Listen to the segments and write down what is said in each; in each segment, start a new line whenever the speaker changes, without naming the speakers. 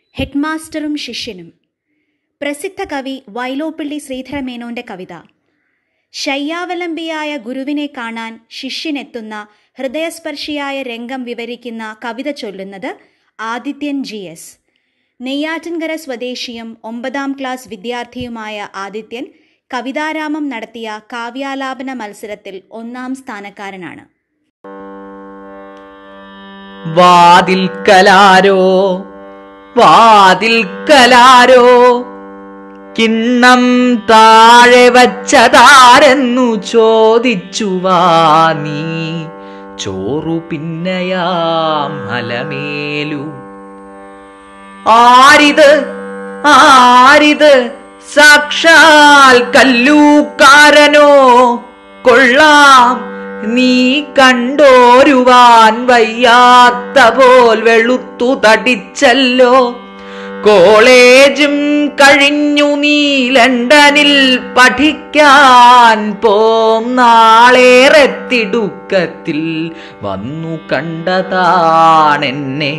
ഹെഡ്മാസ്റ്ററും ശിഷ്യനും പ്രസിദ്ധ കവി വൈലോപ്പിള്ളി ശ്രീധരമേനോന്റെ കവിത ശയ്യാവലംബിയായ ഗുരുവിനെ കാണാൻ ശിഷ്യനെത്തുന്ന ഹൃദയസ്പർശിയായ രംഗം വിവരിക്കുന്ന കവിത ചൊല്ലുന്നത് ആദിത്യൻ ജി എസ് നെയ്യാറ്റിൻകര സ്വദേശിയും ഒമ്പതാം ക്ലാസ് വിദ്യാർത്ഥിയുമായ ആദിത്യൻ കവിതാരാമം നടത്തിയ കാവ്യാലാപന മത്സരത്തിൽ ഒന്നാം സ്ഥാനക്കാരനാണ്
വാതിൽക്കലാരോ വാതിൽക്കലാരോ കിണ്ണം താഴെ വച്ചതാരെന്നു ചോദിച്ചു വാ നീ ചോറു പിന്നയാം അലമേലു ആരിത് ആരിത് സാക്ഷാൽ കല്ലൂക്കാരനോ കൊള്ളാം നീ കണ്ടോരുവാൻ വയ്യാത്ത പോൽ വെളുത്തു തടിച്ചല്ലോ കോളേജും കഴിഞ്ഞു നീ ലണ്ടനിൽ പഠിക്കാൻ പോം നാളേറെ തിടുക്കത്തിൽ വന്നു കണ്ടതാണെന്നെ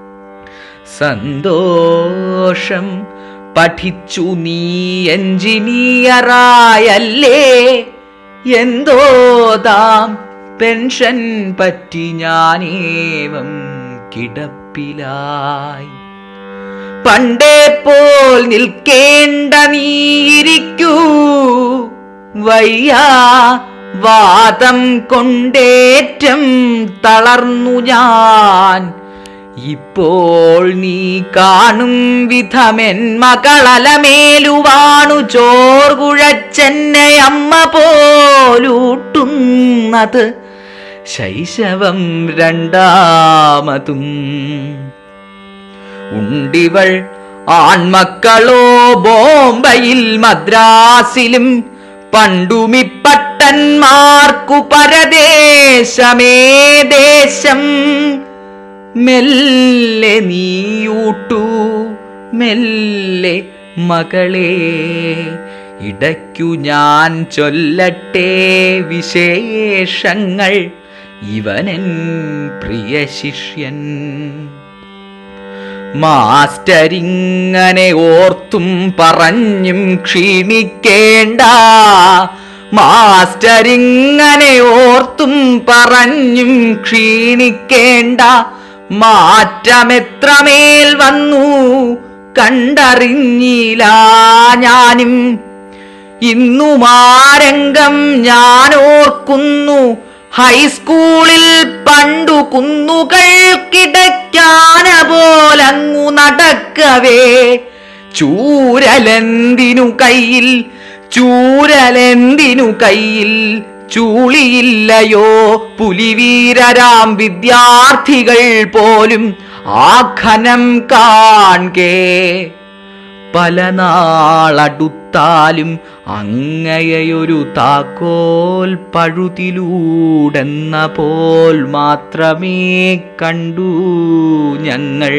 സന്തോഷം പഠിച്ചു നീ എഞ്ചിനീയറായല്ലേ എന്തോ താം പെൻഷൻ പറ്റി ഞാനേവം കിടപ്പിലായി പണ്ടേ പോൽ നിൽക്കേണ്ട നീയിരിക്കൂ വയ്യാ വാദം കൊണ്ടേറ്റം തളർന്നു ഞാൻ ഇപ്പോൾ നീ കാണും വിധമെൻ മകളലമേലുവാണു ചോർ കുഴച്ചെന്നെ അമ്മ പോലൂട്ടുന്നത് ശൈശവം രണ്ടാമതും ഉണ്ടിവൾ ആൺമക്കളോ ബോംബയിൽ മദ്രാസിലും പണ്ടുമിപ്പട്ടന്മാർക്കു പരദേശമേ ദേശം മെല്ലെ നീയൂട്ടു മെല്ലെ മകളെ ഇടയ്ക്കു ഞാൻ ചൊല്ലട്ടെ വിശേഷങ്ങൾ ഇവനൻ പ്രിയ ശിഷ്യൻ മാസ്റ്റരിങ്ങനെ ഓർത്തും പറഞ്ഞും ക്ഷീണിക്കേണ്ട മാസ്റ്റരിങ്ങനെ ഓർത്തും പറഞ്ഞും ക്ഷീണിക്കേണ്ട മാറ്റമെത്രമേൽ വന്നു കണ്ടറിഞ്ഞില്ല ഞാനും ഇന്നും ആരംഗം ഞാൻ ഓർക്കുന്നു ഹൈസ്കൂളിൽ പണ്ടു കുന്നുകൾക്കിടയ്ക്കാന പോലങ്ങു നടക്കവേ ചൂരലെന്തിനു കയ്യിൽ ചൂരലെന്തിനു കയ്യിൽ ചൂളിയില്ലയോ പുലിവീരരാം വിദ്യാർത്ഥികൾ പോലും ആഖനം കാൺകേ പല നാളടുത്താലും അങ്ങയൊരു താക്കോൽ പഴുതിലൂടെന്ന പോൽ മാത്രമേ കണ്ടു ഞങ്ങൾ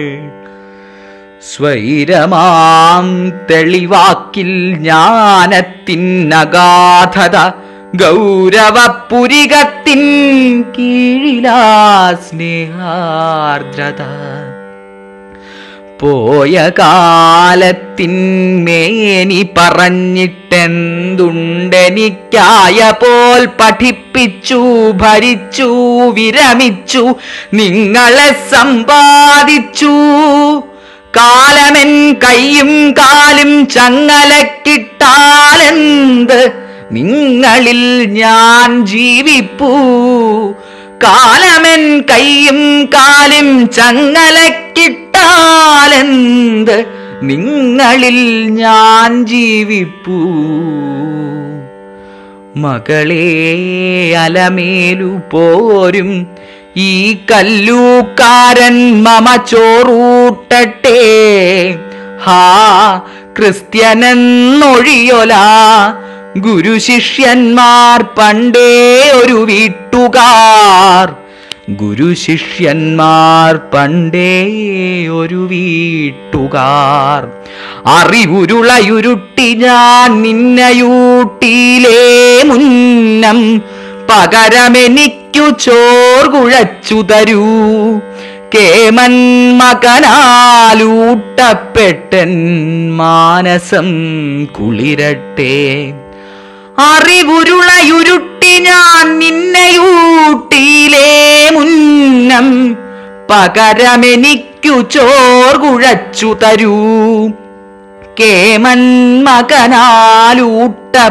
സ്വൈരമാം തെളിവാക്കിൽ ജ്ഞാനത്തിനഗാധത ഗൗരവപുരികത്തിൻ കീഴിലാ സ്നേഹാർദ്രത പോയ കാലത്തിന്മേനി പറഞ്ഞിട്ടെന്തുണ്ടെനിക്കായ പോൽ പഠിപ്പിച്ചു ഭരിച്ചു വിരമിച്ചു നിങ്ങളെ സമ്പാദിച്ചു കാലമെൻ കൈയും കാലും ചങ്ങലക്കിട്ടാലെന്ത് നിങ്ങളിൽ ഞാൻ ജീവിപ്പൂ കാലമെൻ കൈയും കാലും ചങ്ങലക്കിട്ടാലെന്ത് നിങ്ങളിൽ ഞാൻ ജീവിപ്പൂ മകളെ അലമേലു പോരും ഈ കല്ലൂക്കാരൻ മമ ചോറൂട്ടട്ടെ ഹാ ക്രിസ്ത്യനെന്നൊഴിയൊല ഗുരു ശിഷ്യന്മാർ പണ്ടേ ഒരു വീട്ടുകാർ ഗുരു ശിഷ്യന്മാർ പണ്ടേ ഒരു വീട്ടുകാർ അറിവുരുളയുരുട്ടി ഞാൻ നിന്നയൂട്ടിയിലേ മുന്നം പകരമെനിക്കു ചോർ കുഴച്ചു തരൂ കേമൻ മകനാലൂട്ടപ്പെട്ടൻ മാനസം കുളിരട്ടെ അറിവുരുളയുരുട്ടി ഞാൻ നിന്നെയൂട്ടിയിലേ മുന്നം പകരമെനിക്കു ചോർ കുഴച്ചു തരൂ കേമൻ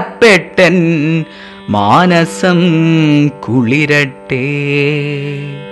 മകനാലൂട്ടപ്പെട്ടൻ മാനസം കുളിരട്ടെ